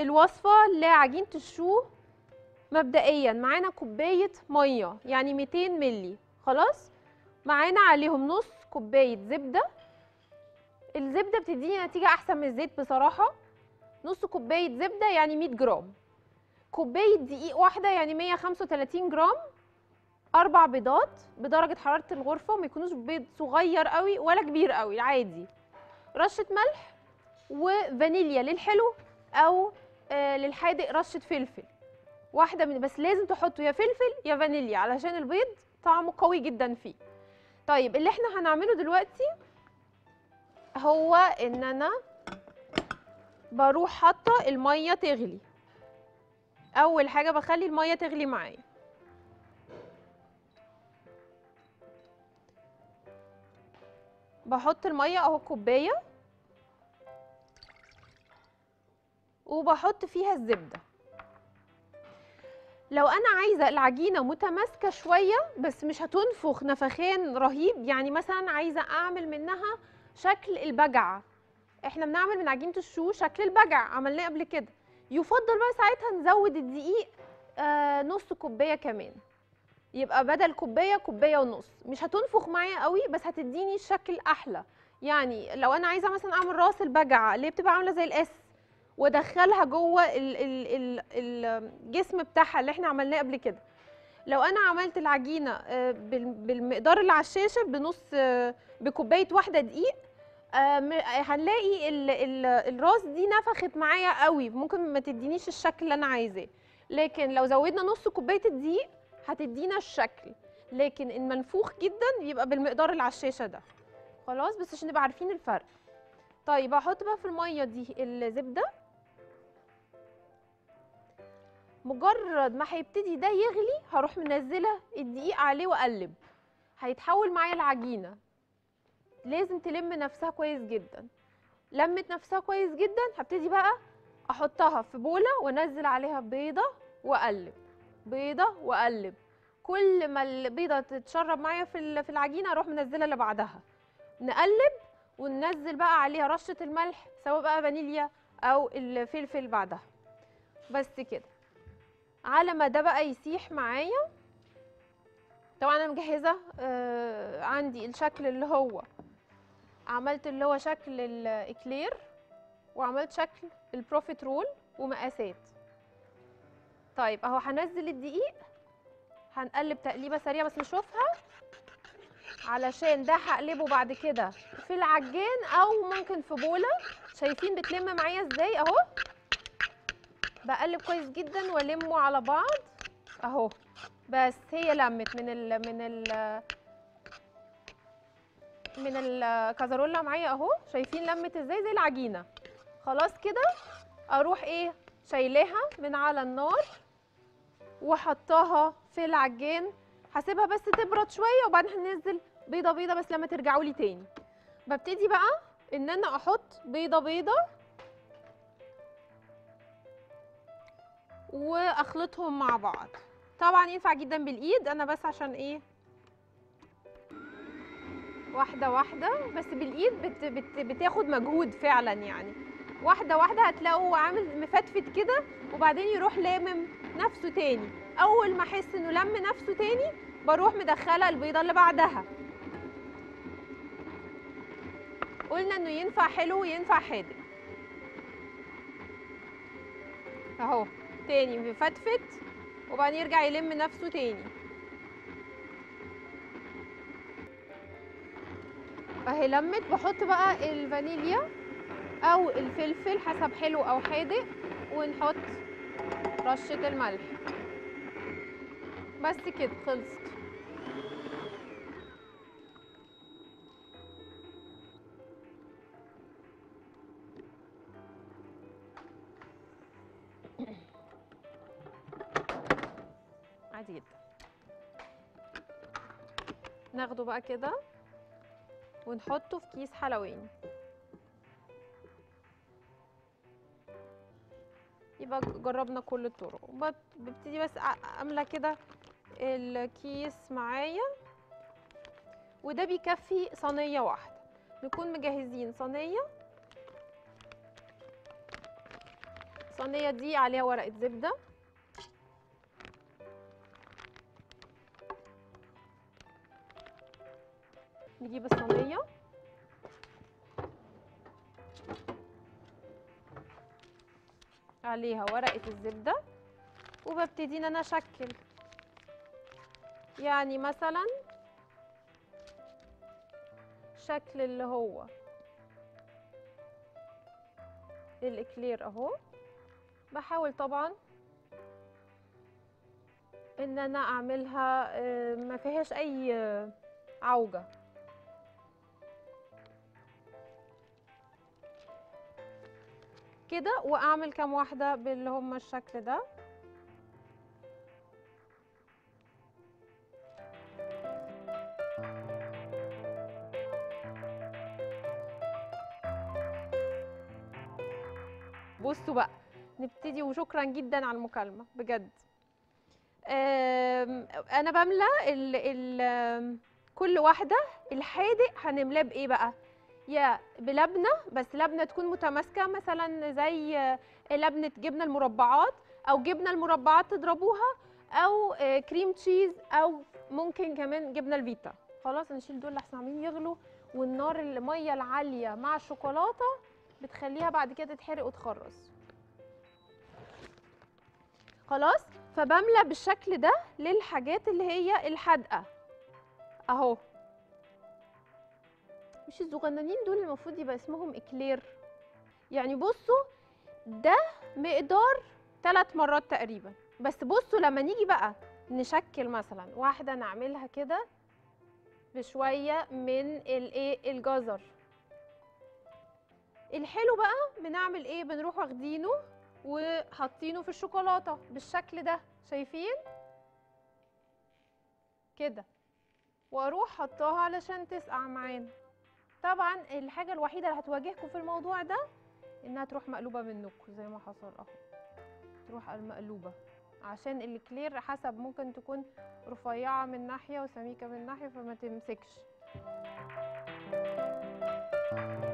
الوصفه لعجينه الشو مبدئيا معانا كوبايه ميه يعني 200 ملي خلاص معانا عليهم نص كوبايه زبده الزبده بتديني نتيجه احسن من الزيت بصراحه نص كوبايه زبده يعني 100 جرام كوبايه دقيق واحده يعني 135 جرام اربع بيضات بدرجه حراره الغرفه وما يكونوش بيض صغير قوي ولا كبير قوي عادي رشه ملح وفانيليا للحلو او آه للحادق رشه فلفل واحده من بس لازم تحطوا يا فلفل يا فانيليا علشان البيض طعمه قوي جدا فيه طيب اللي احنا هنعمله دلوقتي هو ان انا بروح حاطه الميه تغلي اول حاجه بخلي الميه تغلي معايا بحط الميه اهو كوبايه وبحط فيها الزبده لو انا عايزه العجينه متماسكه شويه بس مش هتنفخ نفخان رهيب يعني مثلا عايزه اعمل منها شكل البجعه احنا بنعمل من عجينه الشو شكل البجع عملناه قبل كده يفضل بقى ساعتها نزود الدقيق آه نص كوبايه كمان يبقى بدل كوبايه كوبايه ونص مش هتنفخ معايا قوي بس هتديني الشكل احلى يعني لو انا عايزه مثلا اعمل راس البجعه اللي بتبقى عامله زي الاس وادخلها جوه ال- ال- ال- الجسم بتاعها اللي احنا عملناه قبل كده لو انا عملت العجينه آه، بال- بالمقدار اللي على الشاشه بنص آه، بكوبايه واحده دقيق آه، م- هنلاقي ال ال الراس دي نفخت معايا قوي ممكن ما تدينيش الشكل اللي انا عايزاه لكن لو زودنا نص كوبايه الدقيق هتدينا الشكل لكن المنفوخ جدا يبقى بالمقدار اللي على الشاشه ده خلاص بس عشان نبقى عارفين الفرق طيب هحط بقى في الميه دي الزبده مجرد ما هيبتدي ده يغلي هروح منزله الدقيق عليه واقلب هيتحول معايا العجينه لازم تلم نفسها كويس جدا لمت نفسها كويس جدا هبتدي بقى احطها في بوله وانزل عليها بيضه واقلب بيضه واقلب كل ما البيضه تتشرب معايا في ال- في العجينه اروح منزله اللي بعدها نقلب وننزل بقى عليها رشه الملح سواء بقى فانيليا او الفلفل بعدها بس كده على ما ده بقى يسيح معايا طبعا انا مجهزه آه عندي الشكل اللي هو عملت اللي هو شكل الاكلير وعملت شكل البروفيت رول ومقاسات طيب اهو هنزل الدقيق هنقلب تقليبه سريعه بس نشوفها علشان ده هقلبه بعد كده في العجان او ممكن في بوله شايفين بتلم معايا ازاي اهو بقلب كويس جدا والمه على بعض اهو بس هي لمت من ال من ال من الكازارولا معايا اهو شايفين لمت ازاي زي العجينه خلاص كده اروح ايه شايلاها من على النار وحطاها في العجان هسيبها بس تبرد شويه وبعدين هننزل بيضه بيضه بس لما ترجعوا لي تاني ببتدي بقى ان انا احط بيضه بيضه واخلطهم مع بعض طبعا ينفع جدا بالايد انا بس عشان ايه واحده واحده بس بالايد بت بت بتاخد مجهود فعلا يعني واحده واحده هتلاقوا عامل مفتفت كده وبعدين يروح لامم نفسه تاني اول ما احس انه لم نفسه تاني بروح مدخله البيضه اللي بعدها قلنا انه ينفع حلو وينفع حادق اهو تاني مفتفت وبعدين يرجع يلم نفسه تاني اهي لمت بحط بقى الفانيليا او الفلفل حسب حلو او حادق ونحط رشة الملح بس كده خلصت عادي جدا ناخده بقى كده ونحطه في كيس حلواني يبقى جربنا كل الطرق وبت- ببتدي بس أ- املى كده الكيس معايا وده بيكفي صينيه واحده نكون مجهزين صينيه الصينيه دي عليها ورقه زبده نجيب الصينيه عليها ورقه الزبده وببتدي ان انا اشكل يعني مثلا شكل اللي هو الاكلير اهو بحاول طبعا ان انا اعملها آه، ما فيهاش اي آه، عوجة كده واعمل كام واحدة باللي هم الشكل ده بصوا بقى نبتدي وشكرا جدا على المكالمة بجد آم، انا بملى ال ال آم، كل واحدة الحادق هنملاه بايه بقى يا بلبنة بس لبنة تكون متماسكة مثلا زي آه، لبنة جبنة المربعات او جبنة المربعات تضربوها او آه، كريم تشيز او ممكن كمان جبنة الفيتا خلاص نشيل دول احسن عاملين يغلوا والنار المية العالية مع الشوكولاتة بتخليها بعد كده تتحرق وتخرص خلاص فبملى بالشكل ده للحاجات اللي هي الحادقه اهو مش الصغننين دول المفروض يبقى اسمهم اكلير يعني بصوا ده مقدار ثلاث مرات تقريبا بس بصوا لما نيجي بقى نشكل مثلا واحده نعملها كده بشويه من الايه الجزر الحلو بقى بنعمل ايه بنروح واخدينه وحاطينه في الشوكولاته بالشكل ده شايفين كده واروح حطاها علشان تسقع معانا طبعا الحاجه الوحيده اللي هتواجهكم في الموضوع ده انها تروح مقلوبه منكم زي ما حصل اهو تروح المقلوبه عشان الكلير حسب ممكن تكون رفيعه من ناحيه وسميكه من ناحيه فما تمسكش